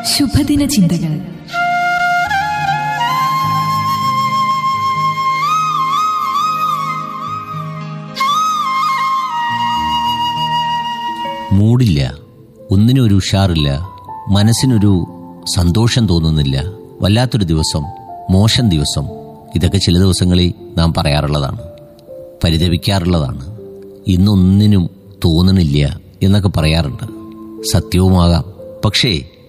ശുഭദിന ചിന്തകൾ മൂടില്ല ഒന്നിനും ഒരു ഉഷാറില്ല മനസ്സിനൊരു സന്തോഷം തോന്നുന്നില്ല വല്ലാത്തൊരു ദിവസം മോശം ദിവസം ഇതൊക്കെ ചില ദിവസങ്ങളിൽ നാം പറയാറുള്ളതാണ് പരിതപിക്കാറുള്ളതാണ് ഇന്നൊന്നിനും തോന്നണില്ല എന്നൊക്കെ പറയാറുണ്ട് സത്യവുമാകാം പക്ഷേ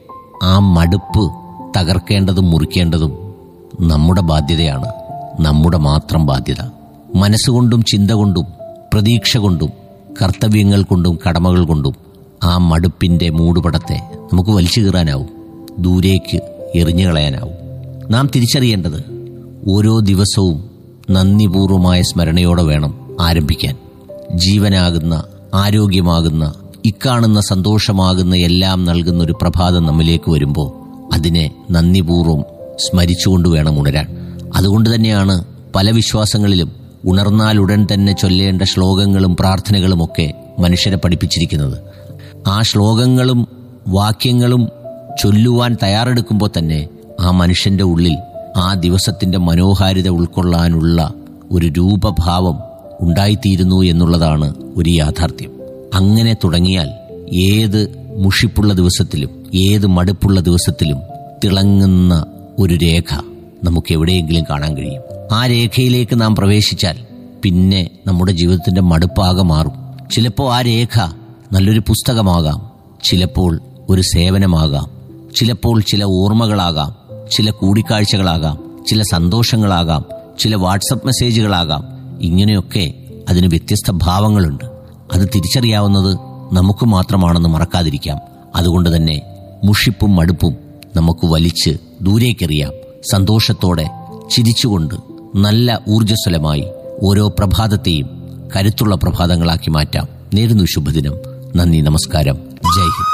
ആ മടുപ്പ് തകർക്കേണ്ടതും മുറിക്കേണ്ടതും നമ്മുടെ ബാധ്യതയാണ് നമ്മുടെ മാത്രം ബാധ്യത മനസ്സുകൊണ്ടും ചിന്ത കൊണ്ടും പ്രതീക്ഷ കൊണ്ടും കർത്തവ്യങ്ങൾ കൊണ്ടും കടമകൾ കൊണ്ടും ആ മടുപ്പിന്റെ മൂടുപടത്തെ നമുക്ക് വലിച്ചു കീറാനാവും ദൂരേക്ക് എറിഞ്ഞു കളയാനാവും നാം തിരിച്ചറിയേണ്ടത് ഓരോ ദിവസവും നന്ദിപൂർവമായ സ്മരണയോടെ വേണം ആരംഭിക്കാൻ ജീവനാകുന്ന ആരോഗ്യമാകുന്ന ഇക്കാണുന്ന സന്തോഷമാകുന്ന എല്ലാം നൽകുന്ന ഒരു പ്രഭാതം നമ്മിലേക്ക് വരുമ്പോൾ അതിനെ നന്ദിപൂർവ്വം സ്മരിച്ചുകൊണ്ട് വേണം ഉണരാൻ അതുകൊണ്ട് തന്നെയാണ് പല വിശ്വാസങ്ങളിലും ഉണർന്നാൽ ഉടൻ തന്നെ ചൊല്ലേണ്ട ശ്ലോകങ്ങളും പ്രാർത്ഥനകളുമൊക്കെ മനുഷ്യരെ പഠിപ്പിച്ചിരിക്കുന്നത് ആ ശ്ലോകങ്ങളും വാക്യങ്ങളും ചൊല്ലുവാൻ തയ്യാറെടുക്കുമ്പോൾ തന്നെ ആ മനുഷ്യന്റെ ഉള്ളിൽ ആ ദിവസത്തിന്റെ മനോഹാരിത ഉൾക്കൊള്ളാനുള്ള ഒരു രൂപഭാവം ഉണ്ടായിത്തീരുന്നു എന്നുള്ളതാണ് ഒരു യാഥാർത്ഥ്യം അങ്ങനെ തുടങ്ങിയാൽ ഏത് മുഷിപ്പുള്ള ദിവസത്തിലും ഏത് മടുപ്പുള്ള ദിവസത്തിലും തിളങ്ങുന്ന ഒരു രേഖ നമുക്ക് എവിടെയെങ്കിലും കാണാൻ കഴിയും ആ രേഖയിലേക്ക് നാം പ്രവേശിച്ചാൽ പിന്നെ നമ്മുടെ ജീവിതത്തിന്റെ മടുപ്പാകെ മാറും ചിലപ്പോൾ ആ രേഖ നല്ലൊരു പുസ്തകമാകാം ചിലപ്പോൾ ഒരു സേവനമാകാം ചിലപ്പോൾ ചില ഓർമ്മകളാകാം ചില കൂടിക്കാഴ്ചകളാകാം ചില സന്തോഷങ്ങളാകാം ചില വാട്സപ്പ് മെസ്സേജുകളാകാം ഇങ്ങനെയൊക്കെ അതിന് വ്യത്യസ്ത ഭാവങ്ങളുണ്ട് അത് തിരിച്ചറിയാവുന്നത് നമുക്ക് മാത്രമാണെന്ന് മറക്കാതിരിക്കാം അതുകൊണ്ട് തന്നെ മുഷിപ്പും മടുപ്പും നമുക്ക് വലിച്ച് ദൂരേക്കെറിയാം സന്തോഷത്തോടെ ചിരിച്ചുകൊണ്ട് നല്ല ഊർജ്ജസ്വലമായി ഓരോ പ്രഭാതത്തെയും കരുത്തുള്ള പ്രഭാതങ്ങളാക്കി മാറ്റാം നേരുന്നു ശുഭദിനം നന്ദി നമസ്കാരം ജയ് ഹിന്ദ്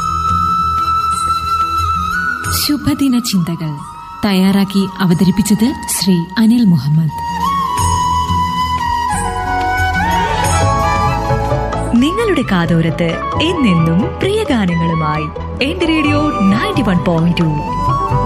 ശുഭദിന ചിന്തകൾ തയ്യാറാക്കി അവതരിപ്പിച്ചത് ശ്രീ അനിൽ മുഹമ്മദ് നിങ്ങളുടെ കാതോരത്ത് എന്നെന്നും പ്രിയ ഗാനങ്ങളുമായി എന്റെ radio ninety one point to